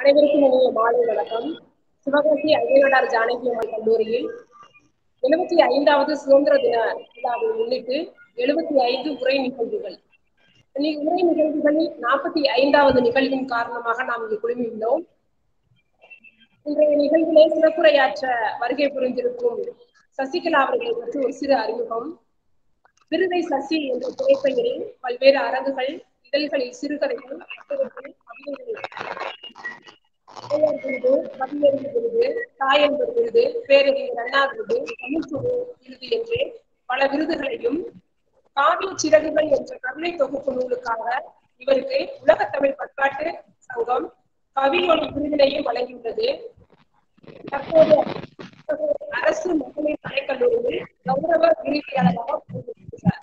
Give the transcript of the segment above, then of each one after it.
அனைவருக்கும் இனிய மாலை வணக்கம் சிவகாசி அய்யனார் ஜானகி அம்மாள் கல்லூரியில் எழுபத்தி ஐந்தாவது சுதந்திர தின விழாவை முன்னிட்டு எழுபத்தி ஐந்து உரை நிகழ்வுகள் இன்னைக்கு உரை நிகழ்வுகளில் நாற்பத்தி ஐந்தாவது நிகழ்வின் காரணமாக நாம் இங்கு குழுமியுள்ளோம் இன்றைய நிகழ்விலே சிறப்புரையாற்ற வருகை புரிந்திருக்கும் சசிகலா அவர்களை பற்றி ஒரு சிறு அறிமுகம் விருதை சசி என்ற துறைப்பெயரில் பல்வேறு அரங்குகள் இதழ்களில் சிறுகதைகள் கட்டுரைகள் கவிதைகள் பெயர் விருது கவியறிவு விருது தாயன்பர் விருது பேரறிஞர் அண்ணா விருது தமிழ்ச்சுடு விருது என்று பல விருதுகளையும் காவிய சிறகுகள் என்ற கருணை தொகுப்பு நூலுக்காக இவருக்கு உலக தமிழ் பண்பாட்டு சங்கம் கவியொலி விருதினையும் வழங்கியுள்ளது தற்போது அரசு மகளிர் கலைக்கல்லூரியில் கௌரவ விரிவியாளராக பணிபுரிகிறார்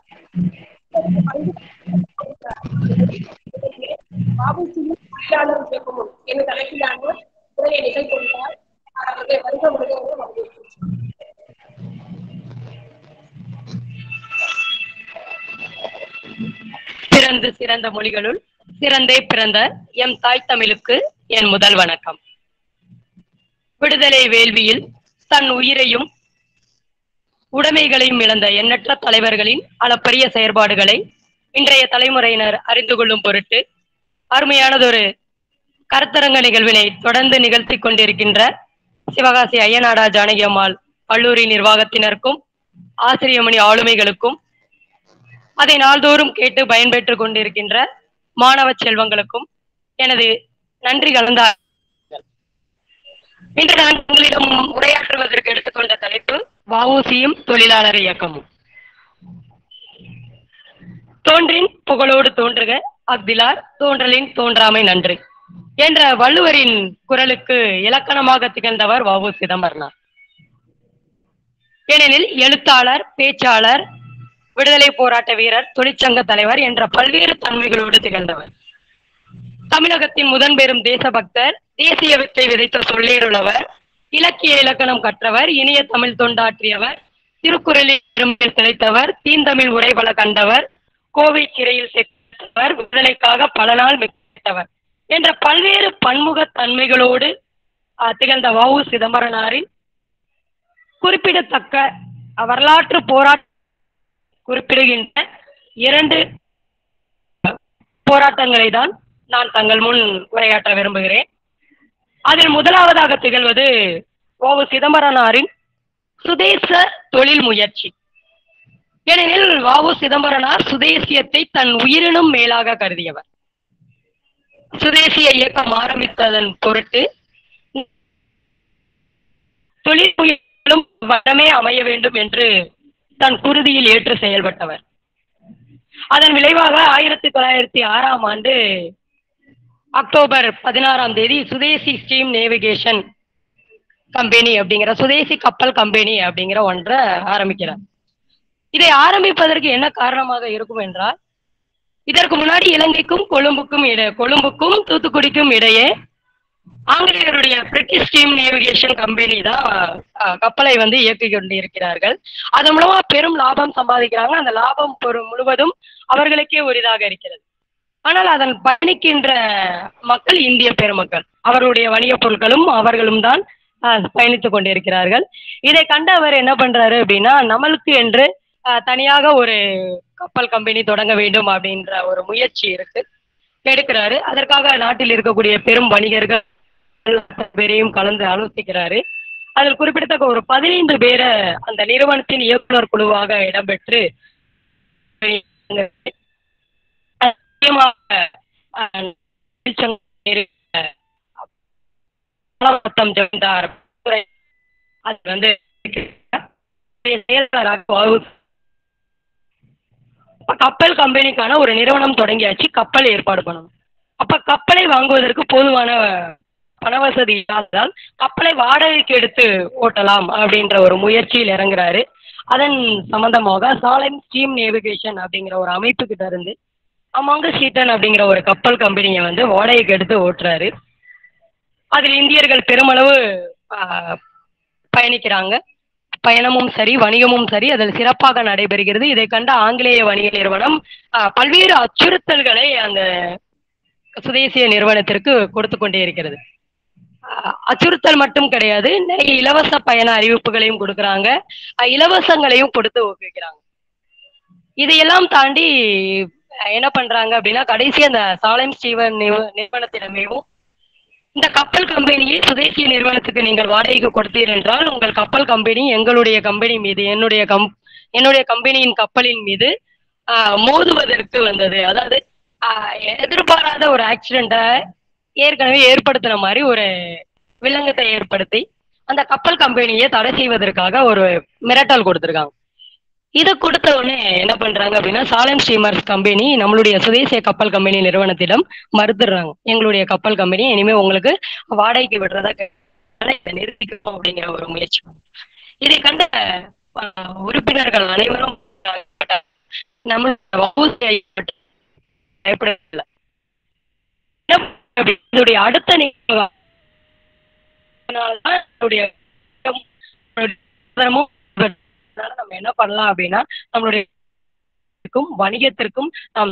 பாபுசியும் தொழிலாளர் இயக்கமும் என்ற தலைப்பிலான உரையை நிகழ்த்துள்ளார் அவர்களை வருக வருக என்று வரவேற்கிறேன் பிறந்து சிறந்த மொழிகளுள் சிறந்தே பிறந்த எம் தாய் தமிழுக்கு என் முதல் வணக்கம் விடுதலை வேள்வியில் தன் உயிரையும் உடைமைகளையும் இழந்த எண்ணற்ற தலைவர்களின் அளப்பரிய செயற்பாடுகளை இன்றைய தலைமுறையினர் அறிந்து கொள்ளும் பொருட்டு அருமையானதொரு கருத்தரங்க நிகழ்வினை தொடர்ந்து நிகழ்த்தி கொண்டிருக்கின்ற சிவகாசி ஐயனாடா ஜானகி அம்மாள் கல்லூரி நிர்வாகத்தினருக்கும் ஆசிரியமணி ஆளுமைகளுக்கும் அதை நாள்தோறும் கேட்டு பயன்பெற்றுக் கொண்டிருக்கின்ற மாணவ செல்வங்களுக்கும் எனது நன்றி கலந்த இன்று நான் உங்களிடம் உரையாற்றுவதற்கு எடுத்துக்கொண்ட தலைப்பு வஉசியும் தொழிலாளர் இயக்கமும் தோன்றின் புகழோடு தோன்றுக அஃதிலார் தோன்றலின் தோன்றாமை நன்றி என்ற வள்ளுவரின் குரலுக்கு இலக்கணமாக திகழ்ந்தவர் வஉ சிதம்பரனார் ஏனெனில் எழுத்தாளர் பேச்சாளர் விடுதலை போராட்ட வீரர் தொழிற்சங்க தலைவர் என்ற பல்வேறு தன்மைகளோடு திகழ்ந்தவர் தமிழகத்தின் முதன் பெரும் தேசபக்தர் தேசிய வித்தை விதைத்த சொல்லேருளவர் இலக்கிய இலக்கணம் கற்றவர் இனிய தமிழ் தொண்டாற்றியவர் திருக்குறளில் பெரும்பில் திளைத்தவர் தீந்தமிழ் உரைபல கண்டவர் கோவை சிறையில் சென்றவர் விடுதலைக்காக பல நாள் மெத்தவர் என்ற பல்வேறு பன்முக தன்மைகளோடு அஹ், திகழ்ந்த வஉ சிதம்பரனாரின் குறிப்பிடத்தக்க வரலாற்று போராட்ட குறிப்பிடுகின்ற இரண்டு போராட்டங்களை தான் நான் தங்கள் முன் உரையாற்ற விரும்புகிறேன் அதில் முதலாவதாக திகழ்வது ஓவு சிதம்பரனாரின் சுதேச தொழில் முயற்சி ஏனெனில் வாவு சிதம்பரனார் சுதேசியத்தை தன் உயிரினும் மேலாக கருதியவர் சுதேசிய இயக்கம் ஆரம்பித்ததன் பொருட்டு தொழில் முயற்சிகளும் வளமே அமைய வேண்டும் என்று தன் குருதியில் ஏற்று செயல்பட்டவர் அதன் விளைவாக ஆயிரத்தி தொள்ளாயிரத்தி ஆறாம் ஆண்டு அக்டோபர் பதினாறாம் தேதி சுதேசி ஸ்டீம் நேவிகேஷன் கம்பெனி அப்படிங்கிற சுதேசி கப்பல் கம்பெனி அப்படிங்கிற ஒன்றை ஆரம்பிக்கிறார் இதை ஆரம்பிப்பதற்கு என்ன காரணமாக இருக்கும் என்றால் இதற்கு முன்னாடி இலங்கைக்கும் கொழும்புக்கும் இட கொழும்புக்கும் தூத்துக்குடிக்கும் இடையே ஆங்கிலேயருடைய பிரிட்டிஷ் ஸ்டீம் நேவிகேஷன் கம்பெனி தான் அஹ், கப்பலை வந்து இயக்கி கொண்டு இருக்கிறார்கள் அதன் மூலமா பெரும் லாபம் சம்பாதிக்கிறாங்க அந்த லாபம் பொரு- முழுவதும் அவர்களுக்கே உரிதாக இருக்கிறது ஆனால் அதன் பயணிக்கின்ற மக்கள் இந்திய பெருமக்கள் அவருடைய வணிகப் பொருட்களும் அவர்களும் தான் அஹ், பயணித்துக் கொண்டிருக்கிறார்கள் இதை கண்டு அவர் என்ன பண்றாரு அப்படின்னா நம்மளுக்கு என்று அஹ், தனியாக ஒரு கப்பல் கம்பெனி தொடங்க வேண்டும் அப்படின்ற ஒரு முயற்சி இருக்கு எடுக்கிறாரு அதற்காக நாட்டில் இருக்கக்கூடிய பெரும் வணிகர்கள் அத்தனை பேரையும் கலந்து ஆலோசிக்கிறாரு அதில் குறிப்பிடத்தக்க ஒரு பதினைந்து பேரை அந்த நிறுவனத்தின் இயக்குனர் குழுவாக இடம்பெற்று முக்கியமாக, அஹ், தொழிற்சங்க நிறுவன பாலவட்டம் ஜமீன்தார் துறை அது வந்து செயலாளராக வகு- அப்ப கப்பல் கம்பெனிக்கான ஒரு நிறுவனம் தொடங்கியாச்சு கப்பல் ஏற்பாடு பண்ணணும் அப்ப கப்பலை வாங்குவதற்கு போதுமான பண வசதி இல்லாததால் கப்பலை வாடகைக்கு எடுத்து ஓட்டலாம் அப்படின்ற ஒரு முயற்சியில் இறங்குறாரு அதன் சம்பந்தமாக சாலைம் ஸ்டீம் நேவிகேஷன் அப்படிங்கிற ஒரு அமைப்பு கிட்ட இருந்து அமாங்க ஷீட்டன் அப்படிங்கிற ஒரு கப்பல் கம்பெனியை வந்து வாடகைக்கு எடுத்து ஓட்டுறாரு அதில் இந்தியர்கள் பெருமளவு ஆஹ், பயணிக்கிறாங்க பயணமும் சரி வணிகமும் சரி அதில் சிறப்பாக நடைபெறுகிறது இதை கண்ட ஆங்கிலேய வணிக நிறுவனம் ஆஹ், பல்வேறு அச்சுறுத்தல்களை அந்த சுதேசிய நிறுவனத்திற்கு கொடுத்து கொண்டே இருக்கிறது அஹ், அச்சுறுத்தல் மட்டும் கிடையாது நிறைய இலவச பயண அறிவிப்புகளையும் கொடுக்குறாங்க அஹ், இலவசங்களையும் கொடுத்து ஊக்குவிக்கிறாங்க இதையெல்லாம் தாண்டி அஹ், என்ன பண்றாங்க அப்படின்னா கடைசி அந்த சாலைம் ஸ்டீவன் நிறுவ- நிறுவனத்திடமேவும் இந்த கப்பல் கம்பெனியை சுதேசிய நிறுவனத்துக்கு நீங்கள் வாடகைக்கு கொடுத்தீர் என்றால் உங்கள் கப்பல் கம்பெனி எங்களுடைய கம்பெனி மீது என்னுடைய கம் என்னுடைய கம்பெனியின் கப்பலின் மீது ஆஹ், மோதுவதற்கு வந்தது அதாவது ஆஹ், எதிர்பாராத ஒரு ஆக்சிடென்ட்டை ஏற்கனவே ஏற்படுத்தின மாதிரி ஒரு வில்லங்கத்தை ஏற்படுத்தி அந்த கப்பல் கம்பெனியை தடை செய்வதற்காக ஒரு மிரட்டல் கொடுத்துருக்காங்க இது கொடுத்த உடனே என்ன பண்றாங்க அப்படின்னா சாலம் ஸ்டீமர்ஸ் கம்பெனி நம்மளுடைய சுதேசிய கப்பல் கம்பெனி நிறுவனத்திடம் மறுத்துடுறாங்க எங்களுடைய கப்பல் கம்பெனி இனிமே உங்களுக்கு வாடகைக்கு விடுறதா கே- ஆனா இதை நிறுத்திக்கணும் அப்படிங்கிற ஒரு முயற்சி இதை கண்ட அஹ், உறுப்பினர்கள் அனைவரும் நம்ம வவுசியை பற்றி பயப்படவில்லை அப்படி இதோடைய அடுத்த நிகழ்வு அதனாலதான் என்னுடைய சுதந்திரமும் அதனால நம்ம என்ன பண்ணலாம் அப்படின்னா நம்மளுடைய க்கும் வணிகத்திற்கும் நாம்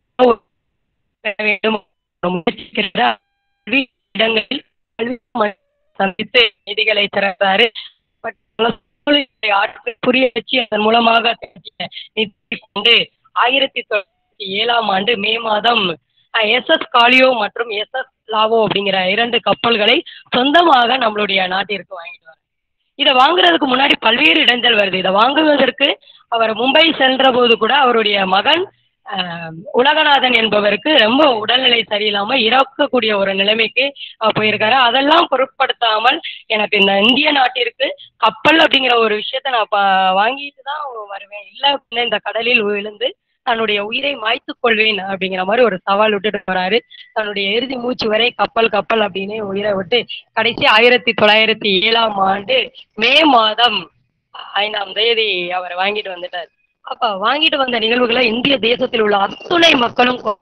பெற வேண்டும் என்று முயற்சிக்கின்ற கல்வி இடங்களில் கல்வி ம- சந்தித்து நிதிகளை திறந்தாரு பட் பல சூழ்நிலை ஆட்கள் புரிய வச்சு அதன் மூலமாக திரட்டிய நிதி கொண்டு ஆயிரத்தி தொள்ளாயிரத்தி ஏழாம் ஆண்டு மே மாதம் எஸ் எஸ் காலியோ மற்றும் எஸ் எஸ் லாவோ அப்படிங்கிற இரண்டு கப்பல்களை சொந்தமாக நம்மளுடைய நாட்டிற்கு வாங்கிட்டு வராங்க இதை வாங்குறதுக்கு முன்னாடி பல்வேறு இடைஞ்சல் வருது இதை வாங்குவதற்கு அவர் மும்பை சென்ற போது கூட அவருடைய மகன் ஆஹ், உலகநாதன் என்பவருக்கு ரொம்ப உடல்நிலை சரியில்லாம இறக்கக்கூடிய ஒரு நிலைமைக்கு அஹ், போயிருக்காரு அதெல்லாம் பொருட்படுத்தாமல் எனக்கு இந்த இந்திய நாட்டிற்கு கப்பல் அப்படிங்கிற ஒரு விஷயத்த நான் ப- வாங்கிட்டு தான் வருவேன் இல்லை அப்படின்னா இந்த கடலில் விழுந்து தன்னுடைய உயிரை மாய்த்துக் கொள்வேன் அப்படிங்கிற மாதிரி ஒரு சவால் விட்டுட்டு போறாரு தன்னுடைய இறுதி மூச்சு வரை கப்பல் கப்பல் அப்படின்னு உயிரை விட்டு கடைசி ஆயிரத்தி தொள்ளாயிரத்தி ஏழாம் ஆண்டு மே மாதம் ஐந்தாம் தேதி அவர் வாங்கிட்டு வந்துட்டார் அப்ப வாங்கிட்டு வந்த நிகழ்வுகளை இந்திய தேசத்தில் உள்ள அத்துணை மக்களும் கொ-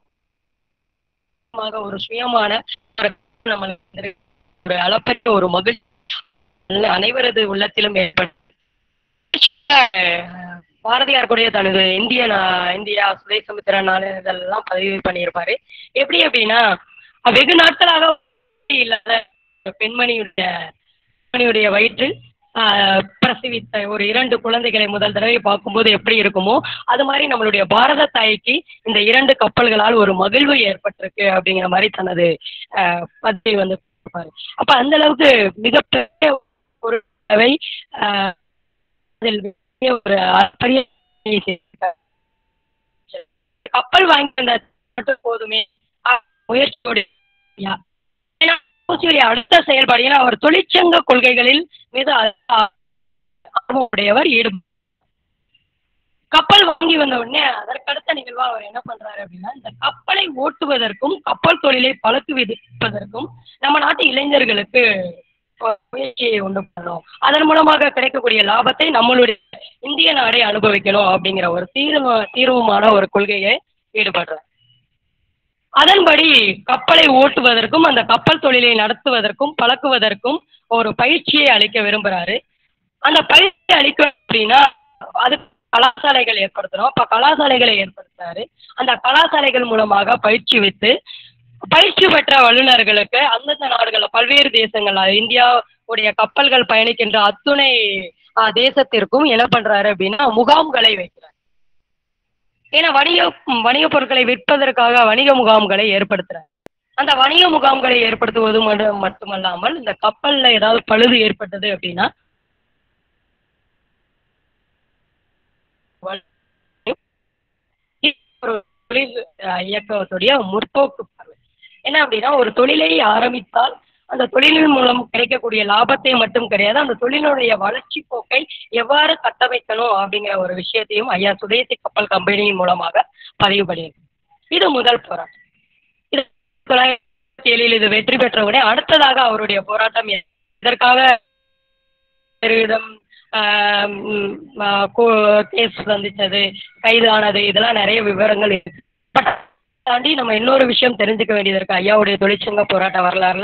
ஒரு சுயமான ஒரு நம்ம ஒரு அளப்பற்ற ஒரு மகிழ்ச்சி அனைவரது உள்ளத்திலும் ஏற்பட்டு பாரதியார் கூட தனது இந்திய நா- இந்தியா சுதேசமித்திர நாளிதழ் எல்லாம் பதிவு பண்ணியிருப்பாரு எப்படி அப்படின்னா வெகு நாட்களாக இல்லாத ஒரு பெண்மணியுடைய பெண்மணியுடைய வயிற்றில் ஆஹ், பிரசவித்த ஒரு இரண்டு குழந்தைகளை முதல் தடவை பார்க்கும்போது எப்படி இருக்குமோ அது மாதிரி நம்மளுடைய பாரத தாய்க்கு இந்த இரண்டு கப்பல்களால் ஒரு மகிழ்வு ஏற்பட்டிருக்கு அப்படிங்கிற மாதிரி தனது ஆஹ், பதிவை வந்து கொடுப்பாரு. அப்ப அந்த அளவுக்கு மிகப்பெரிய ஒரு தடவை ஆஹ், அதில் பெரிய ஒரு பெரிய செய்திருக்காரு. கப்பல் வாங்கி வந்த மட்டும் போதுமே ஆஹ், முயற்சியோடு யா. ஏன்னா ஓசியோடைய அடுத்த செயல்பாடு ஏன்னா அவர் தொழிற்சங்க கொள்கைகளில் மீது அ- அ- ஆர்வம் உடையவர் ஈடுபடு கப்பல் வாங்கி வந்த உடனே அதற்கடுத்த நிகழ்வா அவர் என்ன பண்றாரு அப்படின்னா இந்த கப்பலை ஓட்டுவதற்கும் கப்பல் தொழிலை பழக்கு விதிப்பதற்கும் நம்ம நாட்டு இளைஞர்களுக்கு ஒரு முயற்சியை உண்டு பண்ணணும் அதன் மூலமாக கிடைக்கக்கூடிய லாபத்தை நம்மளுடைய இந்திய நாடே அனுபவிக்கணும் அப்படிங்கிற ஒரு தீர்வு தீர்வுமான ஒரு கொள்கையை ஈடுபடுறார் அதன்படி கப்பலை ஓட்டுவதற்கும் அந்த கப்பல் தொழிலை நடத்துவதற்கும் பழக்குவதற்கும் ஒரு பயிற்சியை அளிக்க விரும்புறாரு அந்த பயிற்சி அளிக்க அப்படின்னா அது கலாசாலைகள் ஏற்படுத்தணும் அப்ப கலாசாலைகளை ஏற்படுத்துறாரு அந்த கலாசாலைகள் மூலமாக பயிற்சி வித்து பயிற்சி பெற்ற வல்லுநர்களுக்கு அந்தந்த நாடுகள் பல்வேறு தேசங்கள் அது இந்தியாவுடைய கப்பல்கள் பயணிக்கின்ற அத்துணை ஆஹ், தேசத்திற்கும் என்ன பண்றாரு அப்படின்னா முகாம்களை வைக்கிறார் ஏன்னா வணிக வணிக பொருட்களை விற்பதற்காக வணிக முகாம்களை ஏற்படுத்துறார் அந்த வணிக முகாம்களை ஏற்படுத்துவது மட்டும் மட்டுமல்லாமல் இந்த கப்பல்ல ஏதாவது பழுது ஏற்பட்டது அப்படின்னா ஒரு தொழில் அஹ், இயக்கத்துடைய முற்போக்கு பார்வை என்ன அப்படின்னா ஒரு தொழிலை ஆரம்பித்தால் அந்த தொழிலின் மூலம் கிடைக்கக்கூடிய லாபத்தை மட்டும் கிடையாது அந்த தொழிலுடைய வளர்ச்சி போக்கை எவ்வாறு கட்டமைக்கணும் அப்படிங்கிற ஒரு விஷயத்தையும் ஐயா சுதேசி கப்பல் கம்பெனியின் மூலமாக பதிவு பண்ணியிருக்கு இது முதல் போராட்டம் இது தொள்ளாயிரத்தி ஏழில் இது வெற்றி பெற்ற உடனே அடுத்ததாக அவருடைய போராட்டம் எ- இதற்காக இடம் கேஸ் சந்திச்சது கைதானது இதெல்லாம் நிறைய விவரங்கள் இருக்கு பட் தாண்டி நம்ம இன்னொரு விஷயம் தெரிஞ்சுக்க வேண்டியது இருக்கு ஐயாவுடைய தொழிற்சங்க போராட்ட வரலாறுல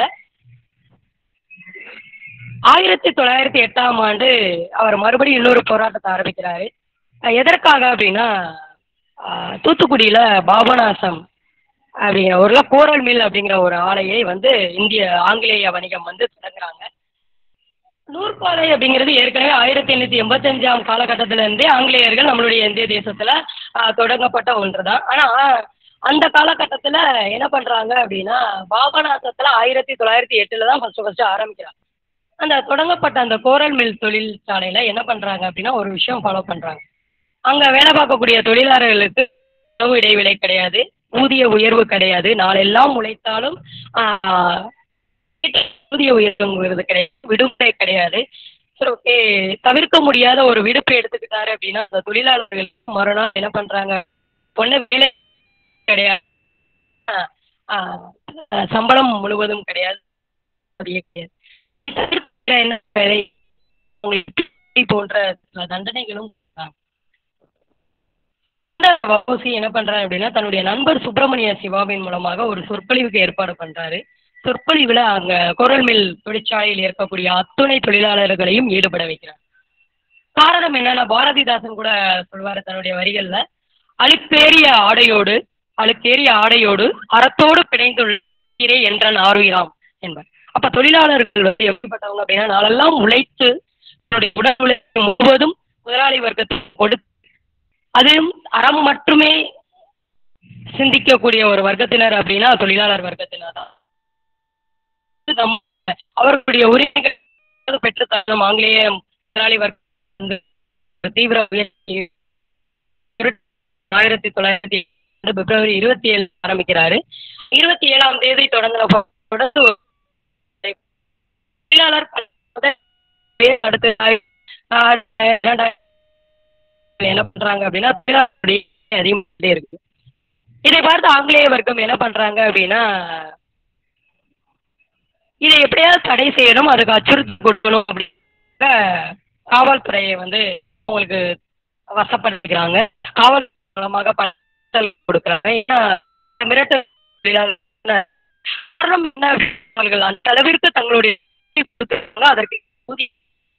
ஆயிரத்தி தொள்ளாயிரத்தி எட்டாம் ஆண்டு அவர் மறுபடியும் இன்னொரு போராட்டத்தை ஆரம்பிக்கிறாரு அஹ் எதற்காக அப்படின்னா அஹ் தூத்துக்குடியில பாபநாசம் அப்படிங்கிற ஒரு கோரல் மில் அப்படிங்கிற ஒரு ஆலையை வந்து இந்திய ஆங்கிலேய வணிகம் வந்து தொடங்குறாங்க நூற்பாலை அப்படிங்கிறது ஏற்கனவே ஆயிரத்தி எண்ணூற்றி எண்பத்தஞ்சாம் காலகட்டத்துல இருந்தே ஆங்கிலேயர்கள் நம்மளுடைய இந்திய தேசத்தில் தொடங்கப்பட்ட ஒன்று தான் ஆனால் அந்த காலகட்டத்தில் என்ன பண்ணுறாங்க அப்படின்னா பாபநாசத்தில் ஆயிரத்தி தொள்ளாயிரத்தி எட்டில் தான் ஃபஸ்ட்டு ஃபஸ்ட்டு ஆரம்பிக்கிறாங்க அந்த தொடங்கப்பட்ட அந்த கோரல் மில் தொழிற்சாலையில் என்ன பண்ணுறாங்க அப்படின்னா ஒரு விஷயம் ஃபாலோ பண்ணுறாங்க அங்கே வேலை பார்க்கக்கூடிய தொழிலாளர்களுக்கு உணவு இடைவேளை கிடையாது ஊதிய உயர்வு கிடையாது நாளெல்லாம் உழைத்தாலும் ஆஹ், ஊதிய உயர்வுங்கிறது கிடையாது விடுமுறை கிடையாது சரி ஓகே தவிர்க்க முடியாத ஒரு விடுப்பு எடுத்துக்கிட்டாரு அப்படின்னா அந்த தொழிலாளர்கள் மறுநாள் என்ன பண்றாங்க ஒண்ணு வேலை கிடையாது ஆஹ், ஆஹ், சம்பளம் முழுவதும் கிடையாது அது கிடையாது தவிர்க்க என்ன வேலை உங்களுக்கு போன்ற சில தண்டனைகளும் கொடுக்குறாங்க. இந்த வஉசி என்ன பண்றாரு அப்படின்னா தன்னுடைய நண்பர் சுப்பிரமணிய சிவாவின் மூலமாக ஒரு சொற்பொழிவுக்கு ஏற்பாடு பண்றாரு சொற்பொழிவுல அங்க குரல் மில் தொழிற்சாலையில் இருக்கக்கூடிய அத்துணை தொழிலாளர்களையும் ஈடுபட வைக்கிறார் காரணம் என்னன்னா பாரதிதாசன் கூட சொல்வாரு தன்னுடைய வரிகள்ல அழுக்கேறிய ஆடையோடு அழுக்கேறிய ஆடையோடு அறத்தோடு பிணைந்துள்ளே என்றன் ஆறுயிராம் என்பார் அப்ப தொழிலாளர்கள் வந்து எப்படிப்பட்டவங்க அப்படின்னா நாளெல்லாம் உழைத்து தன்னுடைய உடல் உழைப்பு முழுவதும் முதலாளி வர்க்கத்துக்கு கொடுத்து அதுவும் அறம் மட்டுமே சிந்திக்கக்கூடிய ஒரு வர்க்கத்தினர் அப்படின்னா தொழிலாளர் வர்க்கத்தினர் தான் நம் அவர்களுடைய உரிமைகள் பெற்று தரும் ஆங்கிலேய முதலாளி வர்க்கம் வந்து ஒரு தீவிர முயற்சி ஆயிரத்தி தொள்ளாயிரத்தி பிப்ரவரி இருபத்தி ஏழு ஆரம்பிக்கிறாரு இருபத்தி ஏழாம் தேதி தொடங்கின தொடர்ந்து ஒரு தொழிலாளர் பணி அடுத்து ஆஹ் இரண்டாயிரம் என்ன பண்றாங்க அப்படின்னா தொழிலாளர்களுடைய அதிகமாகிட்டே இருக்கு இதை பார்த்து ஆங்கிலேய வர்க்கம் என்ன பண்றாங்க அப்படின்னா இதை எப்படியாவது தடை செய்யணும் அதுக்கு அச்சுறுத்தி கொடுக்கணும் அப்படிங்கிற காவல்துறையை வந்து உங்களுக்கு வசப்படுத்திக்கிறாங்க காவல் மூலமாக பணத்தல் கொடுக்குறாங்க ஏன்னா மிரட்டல் தொழிலாளர் காரணம் என்ன அவர்கள் அந்த அளவிற்கு தங்களுடைய கொடுத்திருக்காங்க அதற்கு ஊதியம்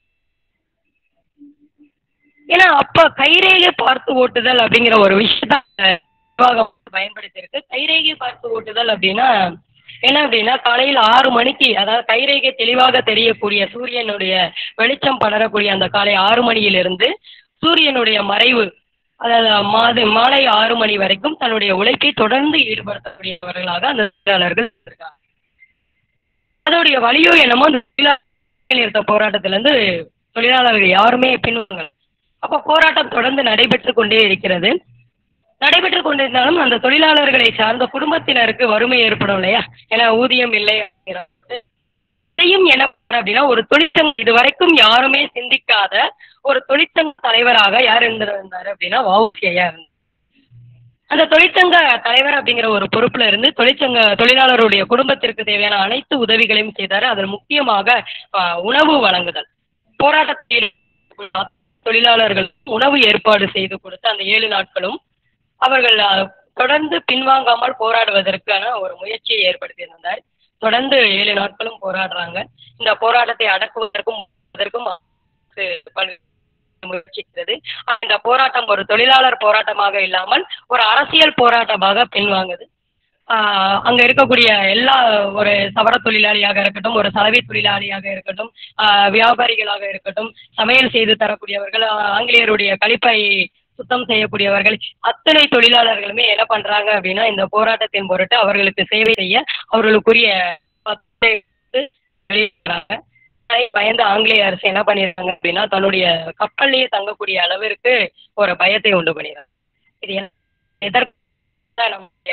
ஏன்னா அப்ப கைரேகை பார்த்து ஓட்டுதல் அப்படிங்கிற ஒரு விஷயத்த நிர்வாகம் பயன்படுத்தி இருக்கு கைரேகை பார்த்து ஓட்டுதல் அப்படின்னா என்ன அப்படின்னா காலையில் ஆறு மணிக்கு அதாவது கைரேகை தெளிவாக தெரியக்கூடிய சூரியனுடைய வெளிச்சம் படரக்கூடிய அந்த காலை ஆறு மணியிலிருந்து சூரியனுடைய மறைவு அதாவது மாது மாலை ஆறு மணி வரைக்கும் தன்னுடைய உழைப்பை தொடர்ந்து ஈடுபடுத்தக்கூடியவர்களாக அந்த தொழிலாளர்கள் இருக்காங்க அதோடைய வலியோ என்னமோ அந்த தொழிலாளர்கள் நிறுத்த போராட்டத்திலிருந்து தொழிலாளர்கள் யாருமே பின்வாங்கல அப்போ போராட்டம் தொடர்ந்து நடைபெற்று கொண்டே இருக்கிறது நடைபெற்று கொண்டிருந்தாலும் அந்த தொழிலாளர்களை சார்ந்த குடும்பத்தினருக்கு வறுமை ஏற்படும் இல்லையா ஏன்னா ஊதியம் இல்லை அப்படிங்கிறது இதையும் என்ன பண்ண அப்படின்னா ஒரு தொழிற்சங்கம் இதுவரைக்கும் யாருமே சிந்திக்காத ஒரு தொழிற்சங்க தலைவராக யார் இருந்திருந்தாரு அப்படின்னா வவுசியா இருந்தார் அந்த தொழிற்சங்க தலைவர் அப்படிங்கிற ஒரு பொறுப்புல இருந்து தொழிற்சங்க தொழிலாளருடைய குடும்பத்திற்கு தேவையான அனைத்து உதவிகளையும் செய்தாரு அதில் முக்கியமாக ஆஹ், உணவு வழங்குதல் போராட்டத்தில் தொழிலாளர்கள் உணவு ஏற்பாடு செய்து கொடுத்த அந்த ஏழு நாட்களும் அவர்கள் அஹ், தொடர்ந்து பின்வாங்காமல் போராடுவதற்கான ஒரு முயற்சியை ஏற்படுத்தியிருந்தார் தொடர்ந்து ஏழு நாட்களும் போராடுறாங்க இந்த போராட்டத்தை அடக்குவதற்கும் அதற்கும் அரசு பல முயற்சிக்கிறது அந்த போராட்டம் ஒரு தொழிலாளர் போராட்டமாக இல்லாமல் ஒரு அரசியல் போராட்டமாக பின்வாங்குது ஆஹ் அங்க இருக்கக்கூடிய எல்லா ஒரு சவர தொழிலாளியாக இருக்கட்டும் ஒரு சலவை தொழிலாளியாக இருக்கட்டும் ஆஹ் வியாபாரிகளாக இருக்கட்டும் சமையல் செய்து தரக்கூடியவர்கள் ஆஹ் ஆங்கிலேயருடைய கழிப்பறை சுத்தம் செய்யக்கூடியவர்கள் அத்தனை தொழிலாளர்களுமே என்ன பண்றாங்க அப்படின்னா இந்த போராட்டத்தின் பொருட்டு அவர்களுக்கு சேவை செய்ய அவர்களுக்குரிய பத்தை வந்து வெளியிடுறாங்க அதை பயந்து ஆங்கிலேய அரசு என்ன பண்ணிடுறாங்க அப்படின்னா தன்னுடைய கப்பல்லையே தங்கக்கூடிய அளவிற்கு ஒரு பயத்தை உண்டு பண்ணிடுறாங்க இது என்ன- எதற்கு நம்முடைய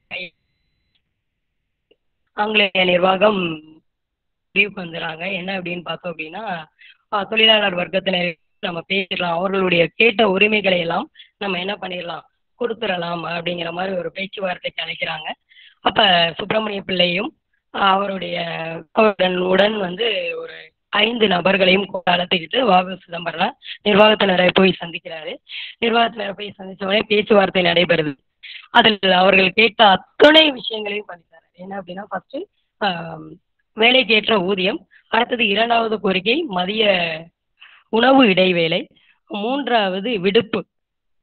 ஆங்கிலேய நிர்வாகம் முடிவுக்கு வந்துடுறாங்க என்ன அப்படின்னு பார்த்தோம் அப்படின்னா ஆஹ் தொழிலாளர் வர்க்கத்தினர் நம்ம பேசிடலாம் அவர்களுடைய கேட்ட உரிமைகளை எல்லாம் நம்ம என்ன பண்ணிடலாம் கொடுத்துடலாம் அப்படிங்கிற மாதிரி ஒரு பேச்சுவார்த்தைக்கு அழைக்கிறாங்க அப்ப சுப்பிரமணிய பிள்ளையும் ஆஹ் அவருடைய அவருடன் உடன் வந்து ஒரு ஐந்து நபர்களையும் கூட அழைத்துக்கிட்டு வாகு சிதம்பரம் நிர்வாகத்தினரை போய் சந்திக்கிறாரு நிர்வாகத்தினரை போய் சந்திச்ச உடனே பேச்சுவார்த்தை நடைபெறுது அதில் அவர்கள் கேட்ட அத்தனை விஷயங்களையும் பண்ணித்தாரு என்ன அப்படின்னா ஃபர்ஸ்ட் வேலைக்கேற்ற ஊதியம் அடுத்தது இரண்டாவது கோரிக்கை மதிய உணவு இடைவேளை மூன்றாவது விடுப்பு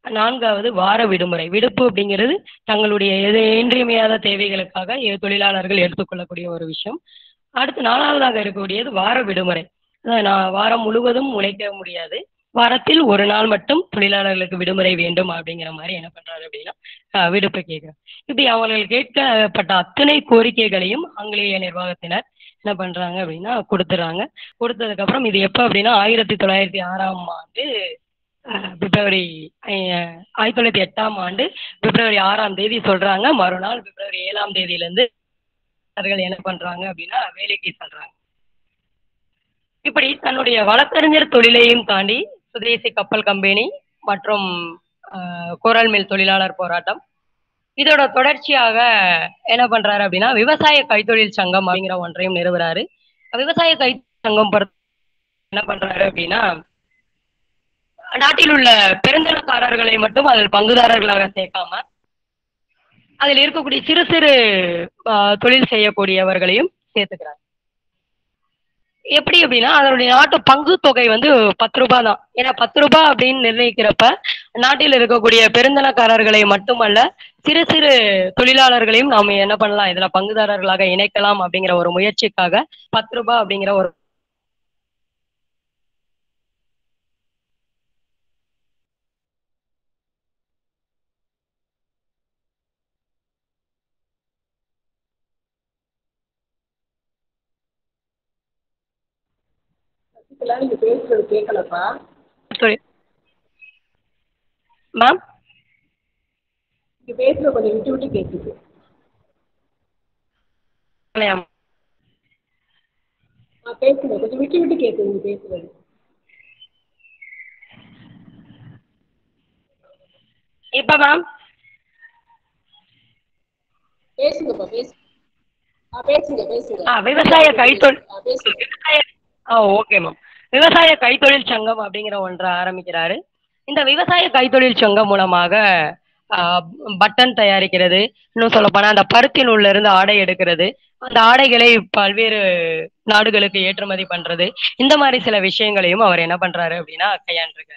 நான்காவது வார விடுமுறை விடுப்பு அப்படிங்கிறது தங்களுடைய எது இன்றியமையாத தேவைகளுக்காக எ- தொழிலாளர்கள் எடுத்துக்கொள்ளக்கூடிய ஒரு விஷயம் அடுத்து நாலாவதாக இருக்கக்கூடியது வார விடுமுறை அதாவது நான் வாரம் முழுவதும் உழைக்க முடியாது வாரத்தில் ஒரு நாள் மட்டும் தொழிலாளர்களுக்கு விடுமுறை வேண்டும் அப்படிங்கிற மாதிரி என்ன பண்றாரு அப்படின்னா ஆஹ் விடுப்பு கேட்கிறார் இப்படி அவர்கள் கேட்கப்பட்ட அத்தனை கோரிக்கைகளையும் ஆங்கிலேய நிர்வாகத்தினர் என்ன பண்றாங்க அப்படின்னா கொடுத்துறாங்க கொடுத்ததுக்கு அப்புறம் இது எப்போ அப்படின்னா ஆயிரத்தி தொள்ளாயிரத்தி ஆறாம் ஆண்டு ஆஹ் பிப்ரவரி ஐ- ஆயிரத்தி தொள்ளாயிரத்தி எட்டாம் ஆண்டு பிப்ரவரி ஆறாம் தேதி சொல்றாங்க மறுநாள் பிப்ரவரி ஏழாம் தேதியில இருந்து அவர்கள் என்ன பண்றாங்க அப்படின்னா வேலைக்கு செல்றாங்க இப்படி தன்னுடைய வழக்கறிஞர் தொழிலையும் தாண்டி சுதேசி கப்பல் கம்பெனி மற்றும் ஆஹ், கோரல் மில் தொழிலாளர் போராட்டம் இதோட தொடர்ச்சியாக என்ன பண்றாரு அப்படின்னா விவசாய கைத்தொழில் சங்கம் அப்படிங்கிற ஒன்றையும் நிறுவுறாரு விவசாய கை சங்கம் பொறுத்த என்ன பண்றாரு அப்படின்னா நாட்டில் உள்ள பெருந்தனக்காரர்களை மட்டும் அதில் பங்குதாரர்களாக சேர்க்காம அதில் இருக்கக்கூடிய சிறு சிறு ஆஹ், தொழில் செய்யக்கூடியவர்களையும் சேர்த்துக்கிறார் எப்படி அப்படின்னா அதனுடைய நாட்டு பங்கு தொகை வந்து பத்து ரூபாய் தான் ஏன்னா பத்து ரூபாய் அப்படின்னு நிர்ணயிக்கிறப்ப நாட்டில் இருக்கக்கூடிய பெருந்தனக்காரர்களை மட்டுமல்ல சிறு சிறு தொழிலாளர்களையும் நாம என்ன பண்ணலாம் இதுல பங்குதாரர்களாக இணைக்கலாம் அப்படிங்கிற ஒரு முயற்சிக்காக பத்து ரூபாய் அப்படிங்கிற ஒரு சசிகலா நீங்க பேசுறது கேட்கலப்பா தொழில் மேம் நீங்க பேசுறது கொஞ்சம் விட்டு விட்டு கேட்குது ஆ பேசுங்க கொஞ்சம் விட்டு விட்டு கேட்குது நீங்க பேசுறது இப்ப மேம் பேசுங்கப்பா பேசுங்க ஆ பேசுங்க பேசுங்க ஆ, விவசாய கைத்தொழில் ஆ பேசுங்க விவசாய ஆ ஓகே மேம் விவசாய கைத்தொழில் சங்கம் அப்படிங்கிற ஒன்றை ஆரம்பிக்கிறாரு இந்த விவசாய கைத்தொழில் சங்கம் மூலமாக ஆ, பட்டன் தயாரிக்கிறது இன்னும் சொல்ல போனா அந்த பருத்தி நூல்ல இருந்து ஆடை எடுக்கிறது அந்த ஆடைகளை பல்வேறு நாடுகளுக்கு ஏற்றுமதி பண்றது இந்த மாதிரி சில விஷயங்களையும் அவர் என்ன பண்றாரு அப்படின்னா கையாண்டிருக்காரு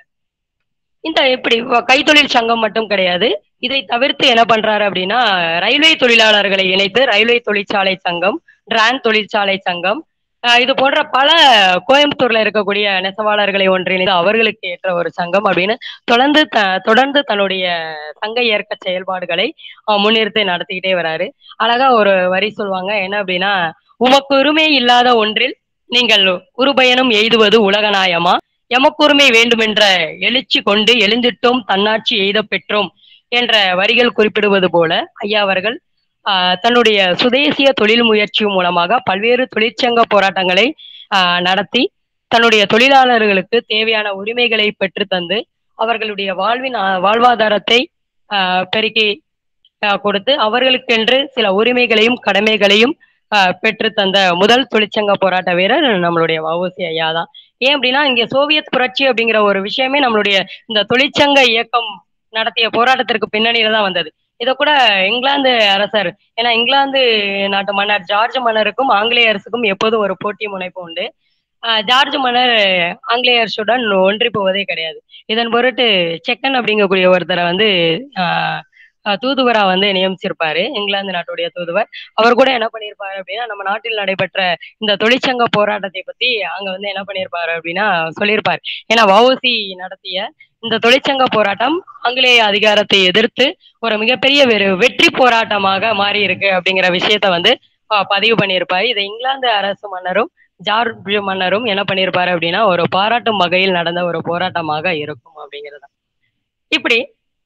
இந்த எப்படி வ- கைத்தொழில் சங்கம் மட்டும் கிடையாது இதை தவிர்த்து என்ன பண்றாரு அப்படின்னா ரயில்வே தொழிலாளர்களை இணைத்து ரயில்வே தொழிற்சாலை சங்கம் டிரான் தொழிற்சாலை சங்கம் ஆஹ் இது போன்ற பல கோயம்புத்தூர்ல இருக்கக்கூடிய நெசவாளர்களை ஒன்றிணைந்து அவர்களுக்கு ஏற்ற ஒரு சங்கம் அப்படின்னு தொடர்ந்து த தொடர்ந்து தன்னுடைய சங்க இயக்க செயல்பாடுகளை ஆஹ் முன்னிறுத்தி நடத்திக்கிட்டே வராரு அழகா ஒரு வரி சொல்லுவாங்க என்ன அப்படின்னா உமக்கு உரிமை இல்லாத ஒன்றில் நீங்கள் உருபயனும் எய்துவது உலகநாயமா எமக்குரிமை வேண்டுமென்ற எழுச்சி கொண்டு எழுந்திட்டோம் தன்னாட்சி எய்த பெற்றோம் என்ற வரிகள் குறிப்பிடுவது போல ஐயா அவர்கள் ஆஹ் தன்னுடைய சுதேசிய தொழில் முயற்சி மூலமாக பல்வேறு தொழிற்சங்க போராட்டங்களை ஆஹ் நடத்தி தன்னுடைய தொழிலாளர்களுக்கு தேவையான உரிமைகளை பெற்று தந்து அவர்களுடைய வாழ்வின் ஆஹ் வாழ்வாதாரத்தை ஆஹ் பெருக்கி ஆஹ் கொடுத்து அவர்களுக்கென்று சில உரிமைகளையும் கடமைகளையும் ஆஹ் பெற்று தந்த முதல் தொழிற்சங்க போராட்ட வீரர் நம்மளுடைய வஉசி ஐயா தான் ஏன் அப்படின்னா இங்க சோவியத் புரட்சி அப்படிங்கிற ஒரு விஷயமே நம்மளுடைய இந்த தொழிற்சங்க இயக்கம் நடத்திய போராட்டத்திற்கு பின்னணியில தான் வந்தது இதை கூட இங்கிலாந்து அரசர் ஏன்னா இங்கிலாந்து நாட்டு மன்னர் ஜார்ஜ் மன்னருக்கும் ஆங்கிலேய அரசுக்கும் எப்போதும் ஒரு போட்டி முனைப்பு உண்டு ஆஹ் ஜார்ஜ் மன்னர் ஆங்கிலேய அரசுடன் ஒன்றி போவதே கிடையாது இதன் பொருட்டு செக்கன் அப்படிங்கக்கூடிய ஒருத்தரை வந்து ஆஹ் ஆஹ் தூதுவரா வந்து நியமிச்சிருப்பாரு இங்கிலாந்து நாட்டுடைய தூதுவர் அவர் கூட என்ன பண்ணியிருப்பாரு அப்படின்னா நம்ம நாட்டில் நடைபெற்ற இந்த தொழிற்சங்க போராட்டத்தை பத்தி அங்க வந்து என்ன பண்ணியிருப்பாரு அப்படின்னா சொல்லியிருப்பாரு ஏன்னா வஉசி நடத்திய இந்த தொழிற்சங்க போராட்டம் ஆங்கிலேய அதிகாரத்தை எதிர்த்து ஒரு மிகப்பெரிய ஒரு வெற்றி போராட்டமாக மாறி இருக்கு அப்படிங்கிற விஷயத்த வந்து ஆஹ் பதிவு பண்ணியிருப்பாரு இதை இங்கிலாந்து அரசு மன்னரும் ஜார்ஜ் மன்னரும் என்ன பண்ணியிருப்பாரு அப்படின்னா ஒரு பாராட்டும் வகையில் நடந்த ஒரு போராட்டமாக இருக்கும் அப்படிங்கிறது இப்படி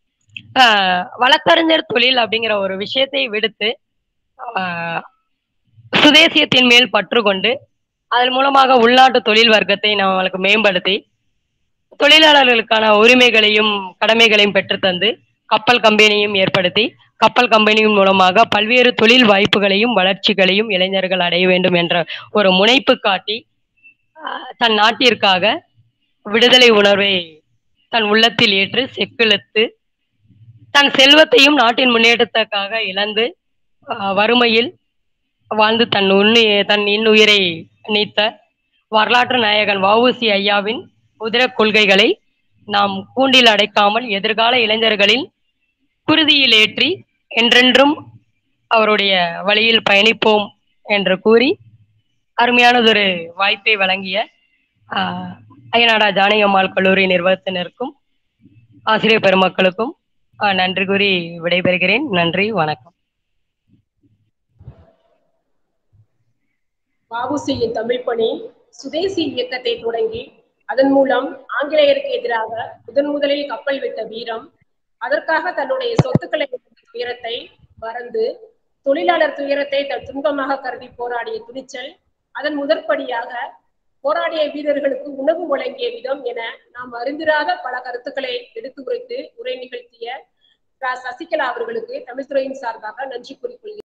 ஆஹ் வழக்கறிஞர் தொழில் அப்படிங்கிற ஒரு விஷயத்தை விடுத்து ஆஹ் சுதேசியத்தின் மேல் பற்று கொண்டு அதன் மூலமாக உள்நாட்டு தொழில் வர்க்கத்தை நம்மளுக்கு மேம்படுத்தி தொழிலாளர்களுக்கான உரிமைகளையும் கடமைகளையும் பெற்றுத்தந்து கப்பல் கம்பெனியும் ஏற்படுத்தி கப்பல் கம்பெனியின் மூலமாக பல்வேறு தொழில் வாய்ப்புகளையும் வளர்ச்சிகளையும் இளைஞர்கள் அடைய வேண்டும் என்ற ஒரு முனைப்பு காட்டி ஆஹ் தன் நாட்டிற்காக விடுதலை உணர்வை தன் உள்ளத்தில் ஏற்று செக்கிழுத்து தன் செல்வத்தையும் நாட்டின் முன்னேற்றத்துக்காக இழந்து ஆஹ் வறுமையில் வாழ்ந்து தன் உண்ணி தன் இன்னுயிரை நீத்த வரலாற்று நாயகன் வஉசி ஐயாவின் உதிர கொள்கைகளை நாம் கூண்டில் அடைக்காமல் எதிர்கால இளைஞர்களின் குருதியில் ஏற்றி என்றென்றும் அவருடைய வழியில் பயணிப்போம் என்று கூறி அருமையானதொரு வாய்ப்பை வழங்கிய ஆஹ், அய்யனாடா ஜானகியம்மாள் கல்லூரி நிர்வாகத்தினருக்கும் ஆசிரியர் பெருமக்களுக்கும் ஆஹ், நன்றி கூறி விடைபெறுகிறேன் நன்றி வணக்கம் வஉசியின் தமிழ் பணி சுதேசி இயக்கத்தை தொடங்கி அதன் மூலம் ஆங்கிலேயருக்கு எதிராக முதன் முதலில் கப்பல் விட்ட வீரம் அதற்காக தன்னுடைய சொத்துக்களை இழந்த துயரத்தை மறந்து தொழிலாளர் துயரத்தை தன் துன்பமாக கருதி போராடிய துணிச்சல் அதன் முதற்படியாக போராடிய வீரர்களுக்கு உணவு வழங்கிய விதம் என நாம் அறிந்திராத பல கருத்துக்களை எடுத்து உரைத்து உரை நிகழ்த்திய ரா. சசிகலா அவர்களுக்கு தமிழ்துறையின் சார்பாக நன்றி கூறிக்கொள்கிறேன்